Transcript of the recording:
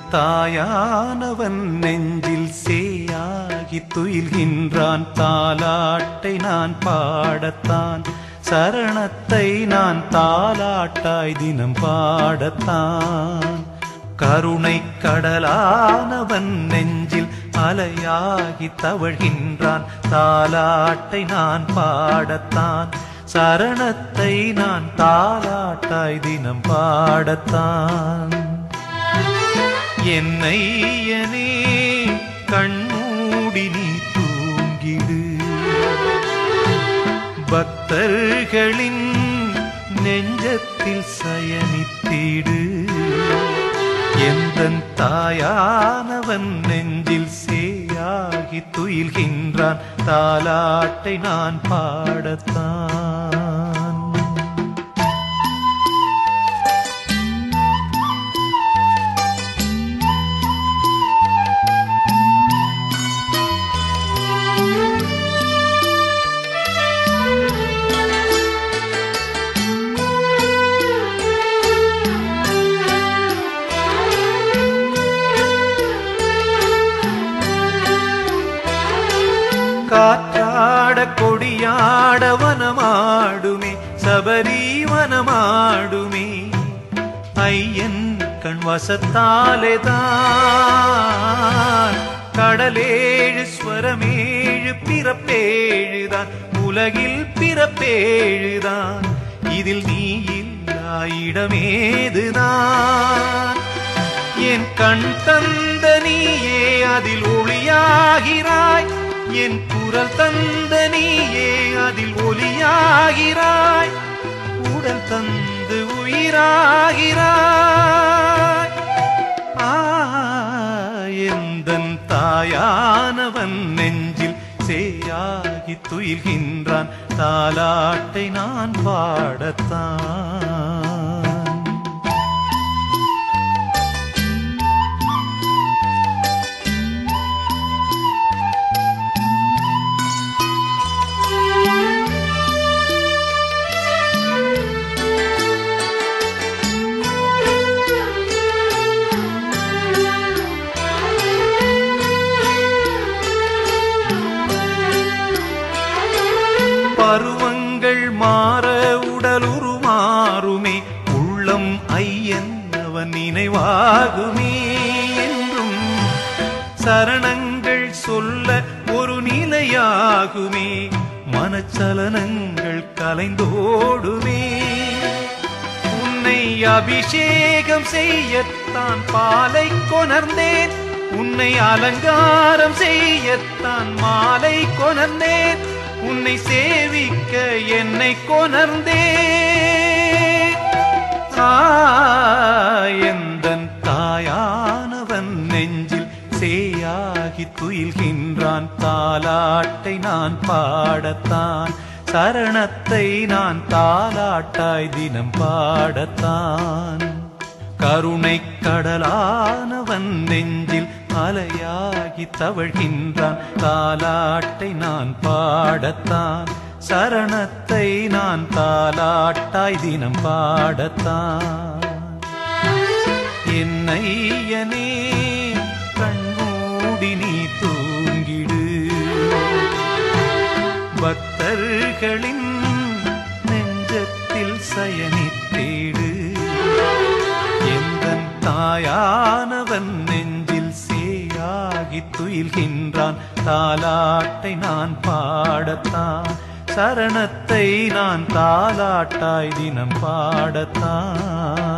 தாயானவன் நெஞ்சில் சேயாகி துயில்கின்றான் தாலாட்டை நான் பாடத்தான் சரணத்தை நான் தாலாட்டாய் தினம் பாடத்தான் கருணை கடலானவன் நெஞ்சில் அலையாகி தவழ்கின்றான் தாலாட்டை நான் பாடத்தான் சரணத்தை நான் தாலாட்டாய் தினம் பாடத்தான் என்னையனே கண்மூடி நீ தூங்கிடு பக்தர்களின் நெஞ்சத்தில் சயனித்திடு எந்தன் தாயானவன் நெஞ்சில் சேயாகி துயில்கின்றான் தாலாட்டை நான் பாடத்தான் காற்றாட கொடியாட வனமாடுமே சபரி வனமாடுமே ஐயன் கண் வசத்தாலேதான் கடலேழு ஸ்வரமேழு பிறப்பேழுதான் உலகில் பிறப்பேழுதான் இதில் நீ இல்லா இடமேதுதான் என் கண் தந்த நீயே அதில் ஒளியாகிறாய் என் குரல் தந்த நீயே அதில் ஒலியாகிறாய் உடல் தந்து உயிராகிறாய் ஆ எந்தன் தாயானவன் நெஞ்சில் சேயாகி துயில்கின்றான் தாலாட்டை நான் பாடத்தான் பருவங்கள் மாற உடல் உருமாறுமே உள்ளம் ஐயன் அவன் நினைவாகுமே என்றும் சரணங்கள் சொல்ல ஒரு நிலையாகுமே மனச்சலனங்கள் கலைந்தோடுமே உன்னை அபிஷேகம் செய்யத்தான் பாலை கொணர்ந்தேன் உன்னை அலங்காரம் செய்யத்தான் மாலை கொணர்ந்தேன் உன்னை சேவிக்க என்னை கொணர்ந்தேன் எந்தன் தாயானவன் நெஞ்சில் சேயாகி துயில்கின்றான் தாலாட்டை நான் பாடத்தான் சரணத்தை நான் தாலாட்டாய் தினம் பாடத்தான் கருணை கடலானவன் நெஞ்சில் அலையாகி தவழ்கின்றான் தாலாட்டை நான் பாடத்தான் சரணத்தை நான் தாலாட்டாய் தினம் பாடத்தான் என்னையனே கண்மூடி நீ தூங்கிடு பக்தர்களின் நெஞ்சத்தில் சயனித்தேடு எந்தன் தாயானவன் நெஞ்சில் சேயாகி துயில்கின்றான் தாலாட்டை நான் பாடத்தான் சரணத்தை நான் தாலாட்டாய் தினம் பாடத்தான்